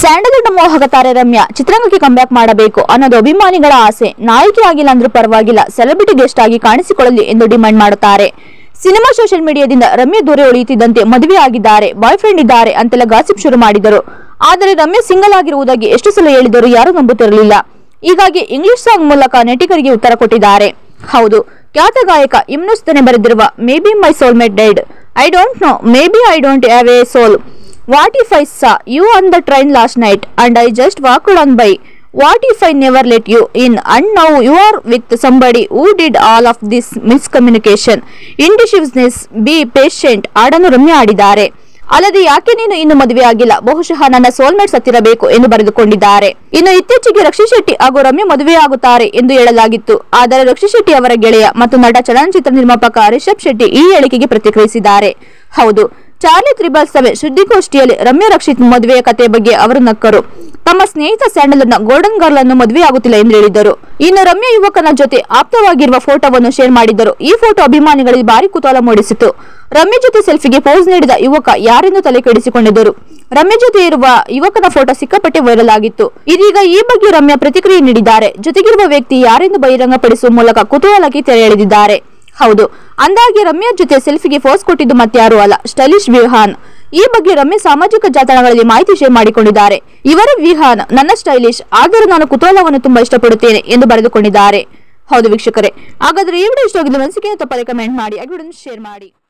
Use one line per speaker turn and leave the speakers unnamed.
Sandalwood ಮೋಹಕ ತಾರೆ ರಮ್ಯಾ ಚಿತ್ರರಂಗಕ್ಕೆ ಕಂಬ್ಯಾಕ್ ಮಾಡಬೇಕು ಅನ್ನೋದು ಅಭಿಮಾನಿಗಳ ಆಸೆ ನಾಯಕಿ ಆಗಿಲ್ಲ ಅಂದ್ರೂ ಪರವಾಗಿಲ್ಲ ಸೆಲೆಬ್ರಿಟಿ ಗೆಸ್ಟ್ ಆಗಿ ಕಾಣಿಸಿಕೊಳ್ಳಲಿ ಎಂದು ಡಿಮ್ಯಾಂಡ್ ಮಾಡುತ್ತಾರೆ ಸಿನಿಮಾ ಸೋಷಿಯಲ್ ಮೀಡಿಯಾದಿಂದ ರಮ್ಯಾ ದೂರ ಉಳಿಯುತ್ತಿದ್ದಂತೆ ಮದುವೆ ಆಗಿದ್ದಾರೆ ಬಾಯ್ ಫ್ರೆಂಡ್ ಇದ್ದಾರೆ ಅಂತೆಲ್ಲ ಗಾಸಿಪ್ ಶುರು ಮಾಡಿದರು ಆದರೆ ರಮ್ಯಾ ಸಿಂಗಲ್ ಆಗಿರುವುದಾಗಿ ಎಷ್ಟು ಸಲ ಹೇಳಿದರೂ ಯಾರೂ ನಂಬುತ್ತಿರಲಿಲ್ಲ ಹೀಗಾಗಿ ಇಂಗ್ಲಿಷ್ ಸಾಂಗ್ ಮೂಲಕ ನೆಟಿಗರಿಗೆ ಉತ್ತರ ಕೊಟ್ಟಿದ್ದಾರೆ ಹೌದು ಖ್ಯಾತ ಗಾಯಕ ಇಮ್ನುಸ್ತನೆ ಬರೆದಿರುವ maybe my soul mate died I don't know maybe I don't have a soul What if I saw you on the train last night and I just walked on by? What if I never let you in and now you are with somebody who did all of this miscommunication? Indecisiveness, be patient ಹಾಡನ್ನು ರಮ್ಯಾ ಆಡಿದ್ದಾರೆ ಅಲ್ಲದೆ ಯಾಕೆ ನೀನು ಇನ್ನು ಮದುವೆ ಆಗಿಲ್ಲ ಬಹುಶಃ ನನ್ನ ಸೋಲ್ಮೇಟ್ ಸತ್ತಿರಬೇಕು ಎಂದು ಬರೆದುಕೊಂಡಿದ್ದಾರೆ ಇನ್ನು ಇತ್ತೀಚೆಗೆ ರಕ್ಷಿತ್ ಶೆಟ್ಟಿ ಹಾಗೂ ರಮ್ಯಾ ಮದುವೆಯಾಗುತ್ತಾರೆ ಎಂದು ಹೇಳಲಾಗಿತ್ತು ಆದರೆ ರಕ್ಷಿತ್ ಶೆಟ್ಟಿ ಅವರ ಗೆಳೆಯ ಮತ್ತು ನಟ ಚಲನಚಿತ್ರ ನಿರ್ಮಾಪಕ ರಿಷಬ್ ಶೆಟ್ಟಿ ಈ ಹೇಳಿಕೆಗೆ ಪ್ರತಿಕ್ರಿಯಿಸಿದ್ದಾರೆ ಹೌದು ಚಾರ್ಲಿ ತ್ರಿಬಲ್ ಸಭೆ ಸುದ್ದಿಗೋಷ್ಠಿಯಲ್ಲಿ ರಮ್ಯಾ ರಕ್ಷಿತ್ ಮದುವೆಯ ಕಥೆ ಬಗ್ಗೆ ಅವರು ನಕ್ಕರು ತಮ್ಮ ಸ್ನೇಹಿತ ಸ್ಯಾಂಡಲ್ ನ ಗೋಲ್ಡನ್ ಗರ್ಲ್ ಅನ್ನು ಮದುವೆಯಾಗುತ್ತಿಲ್ಲ ಎಂದು ಹೇಳಿದರು ಇನ್ನು ರಮ್ಯಾ ಯುವಕನ ಜೊತೆ ಆಪ್ತವಾಗಿರುವ ಫೋಟೋವನ್ನು ಶೇರ್ ಮಾಡಿದ್ದರು ಈ ಫೋಟೋ ಅಭಿಮಾನಿಗಳಿಗೆ ಭಾರಿ ಕುತೂಹಲ ಮೂಡಿಸಿತು ರಮ್ಯಾ ಜೊತೆ ಸೆಲ್ಫಿಗೆ ಪೋಸ್ ನೀಡಿದ ಯುವಕ ಯಾರೆಂದು ತಲೆ ಕೆಡಿಸಿಕೊಂಡಿದ್ದರು ರಮ್ಯಾ ಜೊತೆ ಇರುವ ಯುವಕನ ಫೋಟೋ ಸಿಕ್ಕಾಪಟ್ಟೆ ವೈರಲ್ ಆಗಿತ್ತು ಇದೀಗ ಈ ಬಗ್ಗೆ ರಮ್ಯಾ ಪ್ರತಿಕ್ರಿಯೆ ನೀಡಿದ್ದಾರೆ ಜೊತೆಗಿರುವ ವ್ಯಕ್ತಿ ಯಾರೆಂದು ಬಹಿರಂಗಪಡಿಸುವ ಮೂಲಕ ಕುತೂಹಲಕ್ಕೆ ತೆರೆ ಎಳೆದಿದ್ದಾರೆ ಹೌದು ಅಂದಾಗೆ ರಮ್ಯಾ ಜೊತೆ ಸೆಲ್ಫಿಗೆ ಫೋಸ್ ಕೊಟ್ಟಿದ್ದು ಮತ್ಯಾರೂ ಅಲ್ಲ ಸ್ಟೈಲಿಶ್ ವಿಹಾನ್ ಈ ಬಗ್ಗೆ ರಮ್ಯಾ ಸಾಮಾಜಿಕ ಜಾಲತಾಣಗಳಲ್ಲಿ ಮಾಹಿತಿ ಶೇರ್ ಮಾಡಿಕೊಂಡಿದ್ದಾರೆ ಇವರ ವಿಹಾನ್ ನನ್ನ ಸ್ಟೈಲಿಶ್ ಆದರೂ ನಾನು ಕುತೂಹಲವನ್ನು ತುಂಬಾ ಇಷ್ಟಪಡುತ್ತೇನೆ ಎಂದು ಬರೆದುಕೊಂಡಿದ್ದಾರೆ ಹೌದು ವೀಕ್ಷಕರೇ ಹಾಗಾದ್ರೆ ಈ ವಿಡಿಯೋ ಇಷ್ಟವಾಗಿದ್ದು ಮನಸ್ಸಿಗೆ ತಪ್ಪದೆ ಕಮೆಂಟ್ ಮಾಡಿ ಆ ವಿಡಿಯೋನ ಶೇರ್ ಮಾಡಿ